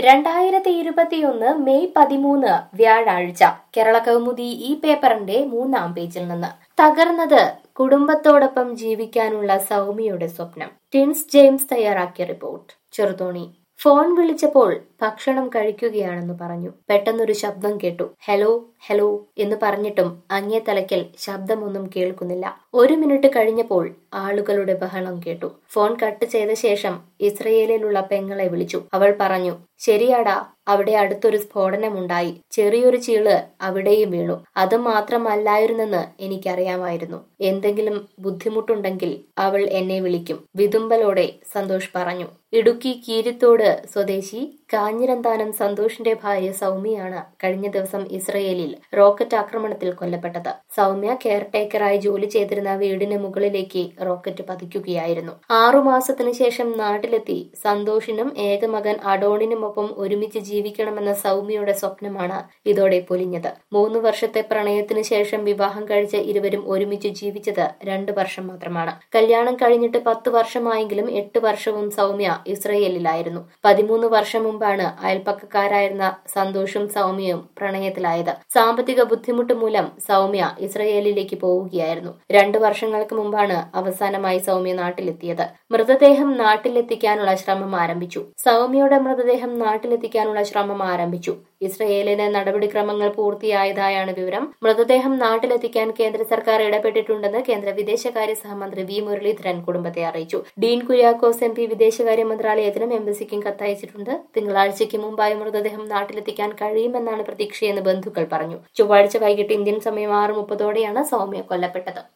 രണ്ടായിരത്തി ഇരുപത്തിയൊന്ന് മെയ് പതിമൂന്ന് വ്യാഴാഴ്ച കേരള കൗമുദി ഈ പേപ്പറിന്റെ മൂന്നാം പേജിൽ നിന്ന് തകർന്നത് കുടുംബത്തോടൊപ്പം ജീവിക്കാനുള്ള സൗമ്യയുടെ സ്വപ്നം ടിൻസ് ജെയിംസ് തയ്യാറാക്കിയ റിപ്പോർട്ട് ചെറുതോണി ഫോൺ വിളിച്ചപ്പോൾ ഭക്ഷണം കഴിക്കുകയാണെന്ന് പറഞ്ഞു പെട്ടെന്നൊരു ശബ്ദം കേട്ടു ഹലോ ഹലോ എന്ന് പറഞ്ഞിട്ടും അങ്ങേ തലയ്ക്കൽ ശബ്ദമൊന്നും കേൾക്കുന്നില്ല ഒരു മിനിറ്റ് കഴിഞ്ഞപ്പോൾ ആളുകളുടെ ബഹളം കേട്ടു ഫോൺ കട്ട് ചെയ്ത ശേഷം ഇസ്രയേലിലുള്ള പെങ്ങളെ വിളിച്ചു അവൾ പറഞ്ഞു ശരിയാടാ അവിടെ അടുത്തൊരു സ്ഫോടനമുണ്ടായി ചെറിയൊരു ചീള് അവിടെയും വീണു അത് മാത്രമല്ലായിരുന്നെന്ന് എനിക്കറിയാമായിരുന്നു എന്തെങ്കിലും ബുദ്ധിമുട്ടുണ്ടെങ്കിൽ അവൾ എന്നെ വിളിക്കും വിതുമ്പലോടെ സന്തോഷ് പറഞ്ഞു ഇടുക്കി കീരിത്തോട് സ്വദേശി കാഞ്ഞിരന്താനം സന്തോഷിന്റെ ഭാര്യ സൗമ്യയാണ് കഴിഞ്ഞ ദിവസം ഇസ്രയേലിൽ റോക്കറ്റ് ആക്രമണത്തിൽ കൊല്ലപ്പെട്ടത് സൗമ്യ കെയർടേക്കറായി ജോലി ചെയ്തിരുന്ന വീടിന് മുകളിലേക്ക് റോക്കറ്റ് പതിക്കുകയായിരുന്നു ആറുമാസത്തിനു ശേഷം നാട്ടിലെത്തി സന്തോഷിനും ഏകമകൻ അഡോണിനുമൊപ്പം ഒരുമിച്ച് ജീവിക്കണമെന്ന സൗമ്യയുടെ സ്വപ്നമാണ് ഇതോടെ പൊലിഞ്ഞത് മൂന്ന് വർഷത്തെ പ്രണയത്തിനു ശേഷം വിവാഹം കഴിച്ച ഇരുവരും ഒരുമിച്ച് ജീവിച്ചത് രണ്ടു വർഷം മാത്രമാണ് കല്യാണം കഴിഞ്ഞിട്ട് പത്ത് വർഷമായെങ്കിലും എട്ട് വർഷവും സൗമ്യ ഇസ്രയേലിലായിരുന്നു പതിമൂന്ന് വർഷം മുമ്പാണ് അയൽപ്പക്കക്കാരായിരുന്ന സന്തോഷും സൗമ്യയും പ്രണയത്തിലായത് സാമ്പത്തിക ബുദ്ധിമുട്ട് മൂലം സൗമ്യ ഇസ്രയേലിലേക്ക് പോവുകയായിരുന്നു രണ്ടു വർഷങ്ങൾക്ക് മുമ്പാണ് അവസാനമായി സൗമ്യ നാട്ടിലെത്തിയത് മൃതദേഹം നാട്ടിലെത്തിക്കാനുള്ള ശ്രമം ആരംഭിച്ചു സൗമ്യയുടെ മൃതദേഹം നാട്ടിലെത്തിക്കാനുള്ള ശ്രമം ആരംഭിച്ചു ഇസ്രയേലിന് നടപടിക്രമങ്ങൾ പൂർത്തിയായതായാണ് വിവരം മൃതദേഹം നാട്ടിലെത്തിക്കാൻ കേന്ദ്ര സർക്കാർ ഇടപെട്ടിട്ടുണ്ടെന്ന് കേന്ദ്ര വിദേശകാര്യ സഹമന്ത്രി വി മുരളീധരൻ കുടുംബത്തെ അറിയിച്ചു ഡീൻ കുര്യാക്കോസ് എം പി വിദേശകാര്യ മന്ത്രാലയത്തിനും എംബസിക്കും കത്തയച്ചിട്ടുണ്ട് തിങ്കളാഴ്ചയ്ക്ക് മുമ്പായി മൃതദേഹം നാട്ടിലെത്തിക്കാൻ കഴിയുമെന്നാണ് പ്രതീക്ഷയെന്ന് ബന്ധുക്കൾ പറഞ്ഞു ചൊവ്വാഴ്ച വൈകിട്ട് ഇന്ത്യൻ സമയം ആറ് മുപ്പതോടെയാണ് സൗമ്യ കൊല്ലപ്പെട്ടത്